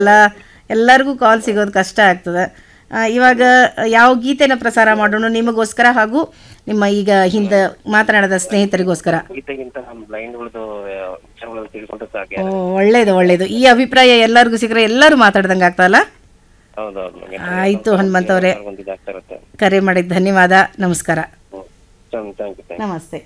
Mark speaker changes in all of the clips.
Speaker 1: ಎಲ್ಲ ಎಲ್ಲರಿಗೂ ಕಾಲ್ ಸಿಗೋದು ಕಷ್ಟ ಆಗ್ತದೆ ಆ, ಇವಾಗ ಯಾವ ಗೀತೆನ ಪ್ರಸಾರ ಮಾಡೋಣ ನಿಮಗೋಸ್ಕರ ಹಾಗೂ ನಿಮ್ಮ ಈಗ ಹಿಂದೆ ಮಾತನಾಡಿದ ಸ್ನೇಹಿತರಿಗೋಸ್ಕರ
Speaker 2: ಗೀತೆಗಿಂತ ನಮ್ಮ ಬ್ಲೈಂಡ್ಗಳದ್ದು ವಿಚಾರಗಳು ತಿಳ್ಕೊಂಡ್ರೆ ಸಾಕು
Speaker 1: ಓ ಒಳ್ಳೇದು ಒಳ್ಳೇದು ಈ ಅಭಿಪ್ರಾಯ ಎಲ್ಲರಿಗೂ ಸಿಕ್ಕರೆ ಎಲ್ಲರೂ ಮಾತಾಡ್ದಂಗೆ ಆಗ್ತದಲ್ಲ
Speaker 2: ಹೌದೌದು
Speaker 1: ಆಯ್ತು ಹನುಮಂತವ್ರೆ
Speaker 2: ಒಂದು ಇದಾಗ್ತಾ ಇರುತ್ತೆ
Speaker 1: ಕರೆ ಮಾಡಿದ ಧನ್ಯವಾದ ನಮಸ್ಕಾರ
Speaker 2: ಥ್ಯಾಂಕ್ ಯು ಥ್ಯಾಂಕ್ ಯು
Speaker 1: ನಮಸ್ತೆ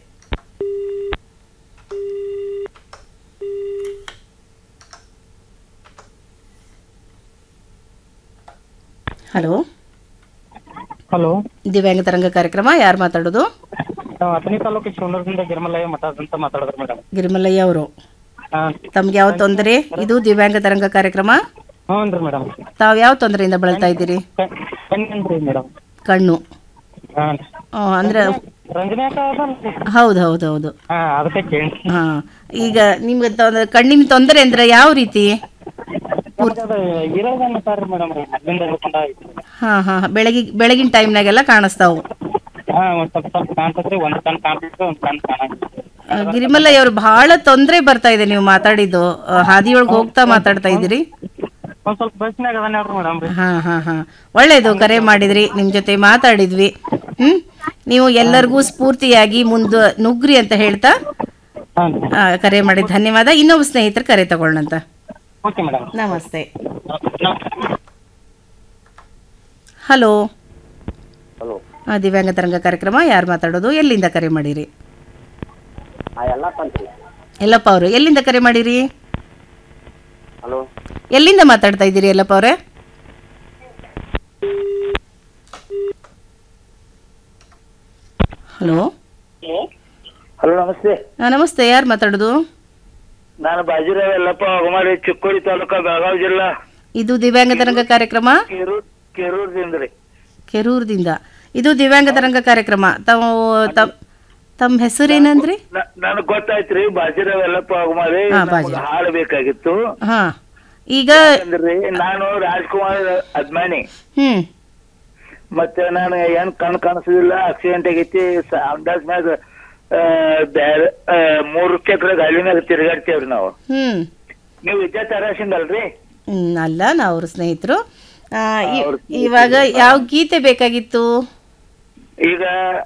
Speaker 1: ಹಲೋ
Speaker 3: ಹಲೋ
Speaker 1: ದಿವ್ಯಾಂಗ ತರಂಗ ಕಾರ್ಯಕ್ರಮ ಯಾರು ಮಾತಾಡೋದು
Speaker 3: ನಾವು ಅಥಣಿ ತಾಲೂಕು ಶಿವನೂರದಿಂದ ಗಿರ್ಮಲಯ್ಯ ಮಠ ಅಂತ ಮಾತಾಡಿದ್ರು ಮೇಡಮ್
Speaker 1: ಗಿರಿಮಲ್ಲಯ್ಯ ಅವರು
Speaker 3: ಹಾಂ
Speaker 1: ತಮ್ಗೆ ಯಾವ ತೊಂದರೆ ಇದು ದಿವ್ಯಾಂಗ ತರಂಗ ಕಾರ್ಯಕ್ರಮ
Speaker 3: ಹ್ಞೂ ರೀ ಮೇಡಮ್
Speaker 1: ತಾವು ಯಾವ ತೊಂದರೆಯಿಂದ ಬಳಲ್ತಾ ಇದ್ದೀರಿ
Speaker 3: ಕಣ್ಣೇನ್ರಿ ಮೇಡಮ್
Speaker 1: ಕಣ್ಣು
Speaker 3: ಹಾಂ
Speaker 1: ಆ, ಅಂದ್ರೆ
Speaker 3: ರಂಜನೆ ಅಕ್ಕ ಅದಲ್ರಿ
Speaker 1: ಹೌದು ಹೌದು ಹೌದು
Speaker 3: ಹಾಂ ಅದಕ್ಕೆ ಕೇಳಿ
Speaker 1: ಹಾ ಈಗ ನಿಮ್ಗೆ ತೊಂದ್ರೆ ಕಣ್ಣಿನ ತೊಂದರೆ ಅಂದ್ರೆ ಯಾವ ರೀತಿ
Speaker 3: ನಮ್ಗೆ ಅದು ಇರೋದನ್ನ ಸರ್ ಮೇಡಮ್ ರೀ ಮೊದ್ಲಿಂದ ಹಿಡ್ಕೊಂಡ ಐತಿ
Speaker 1: ಹಾ ಹಾ ಬೆಳಗ್ಗೆ ಬೆಳಗಿನ ಟೈಮ್ನಾಗೆಲ್ಲ ಕಾಣಿಸ್ತಾವು
Speaker 3: ಹಾಂ ಒಂದು ಸ್ವಲ್ಪ ಸ್ವಲ್ಪ ಕಾಣ್ತದ್ರಿ ಒಂದು ಕಣ್ಣು ಕಾಣ್ತದ್ರಿ ಒಂದು ಕಣ್ಣು ಕಾಣಂಗಿಲ್ಲ
Speaker 1: ಆ, ಗಿರಿಮಲ್ಲಯ್ಯ ಅವರು ಬಹಳ ತೊಂದರೆ ಬರ್ತಾ ಇದೆ ನೀವು ಮಾತಾಡಿದ್ದು ಆ, ಹಾದಿಯೊಳಗೆ ಹೋಗ್ತಾ ಮಾತಾಡ್ತಾ ಇದ್ದೀರಿ
Speaker 3: ಒಂದು ಸ್ವಲ್ಪ ಬಸ್ನಾಗ ಅದಾನ ನೋಡ್ರಿ ಮೇಡಮ್ ರೀ
Speaker 1: ಹಾ ಹಾ ಹಾ ಒಳ್ಳೇದು ಕರೆ ಮಾಡಿದ್ರಿ ನಿಮ್ ಜೊತೆ ಮಾತಾಡಿದ್ವಿ ಹ್ಮ್ ನೀವು ಎಲ್ಲರಿಗೂ ಸ್ಫೂರ್ತಿಯಾಗಿ ಮುಂದೆ ನುಗ್ರಿ ಅಂತ ಹೇಳ್ತಾ
Speaker 3: ಹಾಂ ರೀ
Speaker 1: ಆ, ಕರೆ ಮಾಡಿದ ಧನ್ಯವಾದ ಇನ್ನೊಬ್ಬ ಸ್ನೇಹಿತರು ಕರೆ ತಗೊಳ್ಳಂತ
Speaker 3: ಓಕೆ ಮೇಡಮ್
Speaker 1: ನಮಸ್ತೆ ಹಲೋ
Speaker 2: ಹಲೋ
Speaker 1: ಆ, ದಿವ್ಯಾಂಗ ತರಂಗ ಕಾರ್ಯಕ್ರಮ ಯಾರು ಮಾತಾಡೋದು ಎಲ್ಲಿಂದ ಕರೆ ಮಾಡಿರಿ
Speaker 2: ಎಲ್ಲ ತಂತ್ರಿ
Speaker 1: ಎಲ್ಲಪ್ಪ ಅವರು ಎಲ್ಲಿಂದ ಕರೆ ಮಾಡಿರಿ
Speaker 2: ಹಲೋ
Speaker 1: ಎಲ್ಲಿಂದ ಮಾತಾಡ್ತಾ ಇದ್ದೀರಿ ಎಲ್ಲಪ್ಪ ಅವರೇ ಹಲೋ
Speaker 4: ಹಲೋ ನಮಸ್ತೆ
Speaker 1: ನಮಸ್ತೆ ಯಾರು ಮಾತಾಡೋದು
Speaker 4: ನಾನು ಬಾಜಿರಾವ್ ಯಲ್ಲಪ್ಪ ಹೊಗಮಾರಿ ಚಿಕ್ಕೋಡಿ ತಾಲೂಕ ಬೆಳಗಾವಿ ಜಿಲ್ಲಾ
Speaker 1: ಇದು ದಿವ್ಯಾಂಗ ತರಂಗ ಕಾರ್ಯಕ್ರಮ
Speaker 4: ಕೇರೂರ್ ಕೇರೂರ್ದಿಂದ ರೀ
Speaker 1: ಕೆರೂರದಿಂದ ಇದು ದಿವ್ಯಾಂಗ ತರಂಗ ಕಾರ್ಯಕ್ರಮ ತಾವು ತಮ್ ತಮ್ಮ ಹೆಸರೇನಂದ್ರಿ
Speaker 4: ನನಗ್ ಗೊತ್ತಾಯ್ತ್ರಿ ಬಾಜಿರಾವ್ ಯಲ್ಲಪ್ಪ ಹೊಗಮಾರಿ
Speaker 1: ಹಾ,
Speaker 4: ನಮ್ಗ್
Speaker 1: ಬಾಜಿರಾವ್.
Speaker 4: ಹಾಡು ಬೇಕಾಗಿತ್ತು
Speaker 1: ಹಾ ಈಗ
Speaker 4: ಅಂದ್ರಿ ನಾನು ರಾಜ್ಕುಮಾರ್ ಅಭಿಮಾನಿ
Speaker 1: ಹ್ಮ್
Speaker 4: ಮತ್ತೆ ನಾನು ಏನ್ ಕಣ್ ಕಾಣಿಸೋದಿಲ್ಲ ಆಕ್ಸಿಡೆಂಟ್ ಆಗೈತಿ ಸ- ಅಂದಾಜ್ ಮ್ಯಾಗ ಆ, ಬ್ಯಾರೆ ಆ, ಮೂರು ಚಕ್ರ ಗಾಡಿ ಮ್ಯಾಗ ತಿರುಗಾಡ್ತೇವ್ರಿ ನಾವು
Speaker 1: ಹ್ಮ್
Speaker 4: ನೀವು ವಿದ್ಯಾ ತರಾಸಿಂದ ಅಲ್ರಿ
Speaker 1: ಹ್ಮ್, ಅಲ್ಲ ನಾ ಅವ್ರ ಸ್ನೇಹಿತರು ಆ, ಇ-
Speaker 4: ಅವ್ರ
Speaker 1: ಇವಾಗ ಯಾವ ಗೀತೆ ಬೇಕಾಗಿತ್ತು
Speaker 4: ಈಗ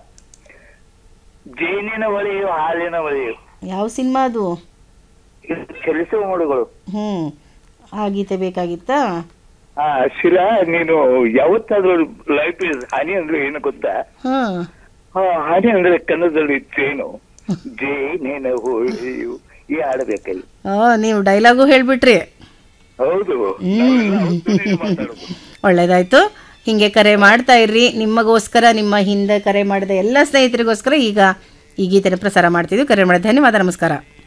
Speaker 4: ಜೇನಿನ ಹೊಳೆಯು ಹಾಲಿನ ಹೊಳೆಯು
Speaker 1: ಯಾವ ಸಿನಿಮಾ ಅದು
Speaker 4: ಇದು ಚಲಿಸುವ ಮೋಡುಗಳು
Speaker 1: ಹ್ಮ್ ಆ ಗೀತೆ ಬೇಕಾಗಿತ್ತಾ
Speaker 4: ಆ ಶಿಲಾ ನೀನು ಯಾವತ್ತಾದ್ರೂ ಲೈಫ್ ಇಸ್ ಹಾನಿ ಅಂದ್ರೆ ಏನು ಗೊತ್ತಾ
Speaker 1: ಹಾ
Speaker 4: ಆ, ಹಾನಿ ಅಂದ್ರೆ ಕನ್ನಡದಲ್ಲಿ ಜೇನು ಜೇನಿನ ಹೊಳೆಯು ಈ ಹಾಡಬೇಕಲ್ಲಿ
Speaker 1: ಆ, ನೀವು ಡೈಲಾಗು ಹೇಳ್ಬಿಟ್ರಿ
Speaker 4: ಹೌದು
Speaker 1: ಹ್ಮ್.
Speaker 4: ನಾವೆಲ್ಲ ಅವತ್ತೇ ಮಾತಾಡೋದು.
Speaker 1: ಒಳ್ಳೇದಾಯ್ತು ಹಿಂಗೆ ಕರೆ ಮಾಡ್ತಾ ಇರ್ರಿ ನಿಮಗೋಸ್ಕರ ನಿಮ್ಮ ಹಿಂದೆ ಕರೆ ಮಾಡಿದ ಎಲ್ಲ ಸ್ನೇಹಿತರಿಗೋಸ್ಕರ ಈಗ ಈ ಗೀತೆನ ಪ್ರಸಾರ ಮಾಡ್ತಿದ್ವಿ ಕರೆ ಮಾಡಿದ ಧನ್ಯವಾದ ನಮಸ್ಕಾರ